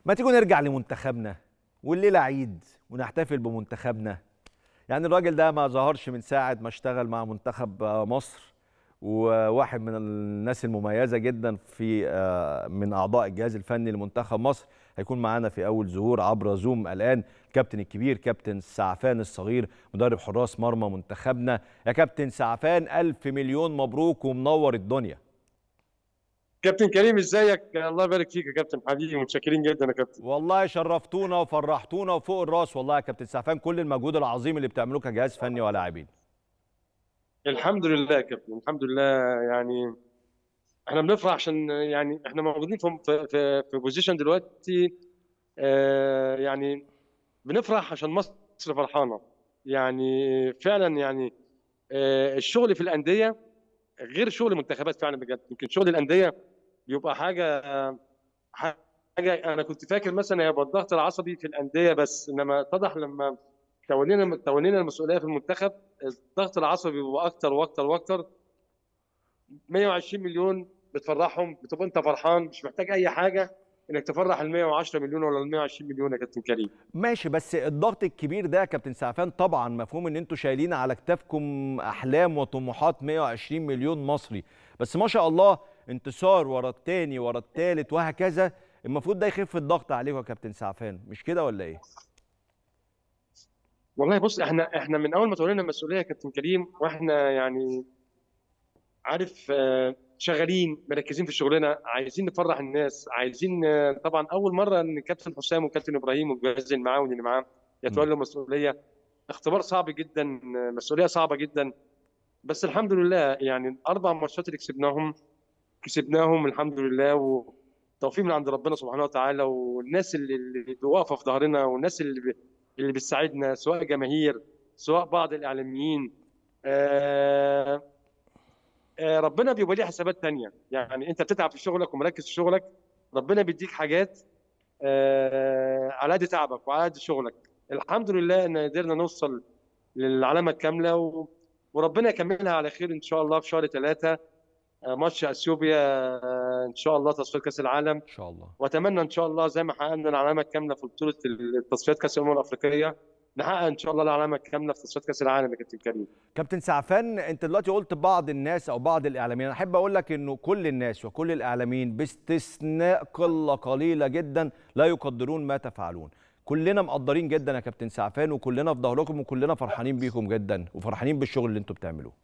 ما تيجوا نرجع لمنتخبنا والليله عيد ونحتفل بمنتخبنا يعني الراجل ده ما ظهرش من ساعه ما اشتغل مع منتخب مصر وواحد من الناس المميزه جدا في من اعضاء الجهاز الفني لمنتخب مصر هيكون معانا في اول ظهور عبر زوم الان الكابتن الكبير كابتن سعفان الصغير مدرب حراس مرمى منتخبنا يا كابتن سعفان الف مليون مبروك ومنور الدنيا كابتن كريم ازيك الله يبارك فيك يا كابتن حبيبي متشكرين جدا يا كابتن والله شرفتونا وفرحتونا وفوق الراس والله يا كابتن سعفان كل المجهود العظيم اللي بتعملوه كجهاز فني ولاعبين الحمد لله يا كابتن الحمد لله يعني احنا بنفرح عشان يعني احنا موجودين في في في بوزيشن دلوقتي آه يعني بنفرح عشان مصر فرحانه يعني فعلا يعني آه الشغل في الانديه غير شغل المنتخبات فعلا بجد يمكن شغل الانديه بيبقى حاجه حاجه انا كنت فاكر مثلا يبقى الضغط العصبي في الانديه بس انما اتضح لما تولينا تولينا المسؤوليه في المنتخب الضغط العصبي بيبقى اكتر واكتر واكتر 120 مليون بتفرحهم بتبقى انت فرحان مش محتاج اي حاجه انك تفرح ال 110 مليون ولا ال 120 مليون يا كابتن كريم ماشي بس الضغط الكبير ده يا كابتن سعفان طبعا مفهوم ان انتوا شايلين على كتافكم احلام وطموحات 120 مليون مصري بس ما شاء الله انتصار ورا الثاني ورا الثالث وهكذا المفروض ده يخف الضغط عليكم يا كابتن سعفان مش كده ولا ايه؟ والله بص احنا احنا من اول ما تولينا المسؤوليه يا كابتن كريم واحنا يعني عارف شغالين مركزين في شغلنا عايزين نفرح الناس عايزين طبعا اول مره ان كابتن حسام وكابتن ابراهيم والجهاز المعاون اللي معاه يتولوا مسؤوليه اختبار صعب جدا مسؤوليه صعبه جدا بس الحمد لله يعني الاربع ماتشات اللي كسبناهم كسبناهم الحمد لله وتوفيق من عند ربنا سبحانه وتعالى والناس اللي, اللي واقفه في ظهرنا والناس اللي اللي بتساعدنا سواء جماهير سواء بعض الاعلاميين آه آه ربنا بيبقى ليه حسابات تانية يعني انت بتتعب في شغلك ومركز في شغلك ربنا بيديك حاجات آه على قد تعبك وعلى قد شغلك الحمد لله ان قدرنا نوصل للعلامه الكامله و... وربنا يكملها على خير ان شاء الله في شهر ثلاثة ماتش اثيوبيا ان شاء الله تصفيات كاس العالم ان شاء الله واتمنى ان شاء الله زي ما حققنا العلامه الكامله في بطوله تصفيات كاس الامم الافريقيه نحقق ان شاء الله العلامه الكامله في تصفيات كاس العالم يا كابتن كريم كابتن سعفان انت دلوقتي قلت بعض الناس او بعض الاعلاميين انا احب اقول لك انه كل الناس وكل الاعلاميين باستثناء قله قليله جدا لا يقدرون ما تفعلون كلنا مقدرين جدا يا كابتن سعفان وكلنا في ظهركم وكلنا فرحانين بيكم جدا وفرحانين بالشغل اللي انتم بتعملوه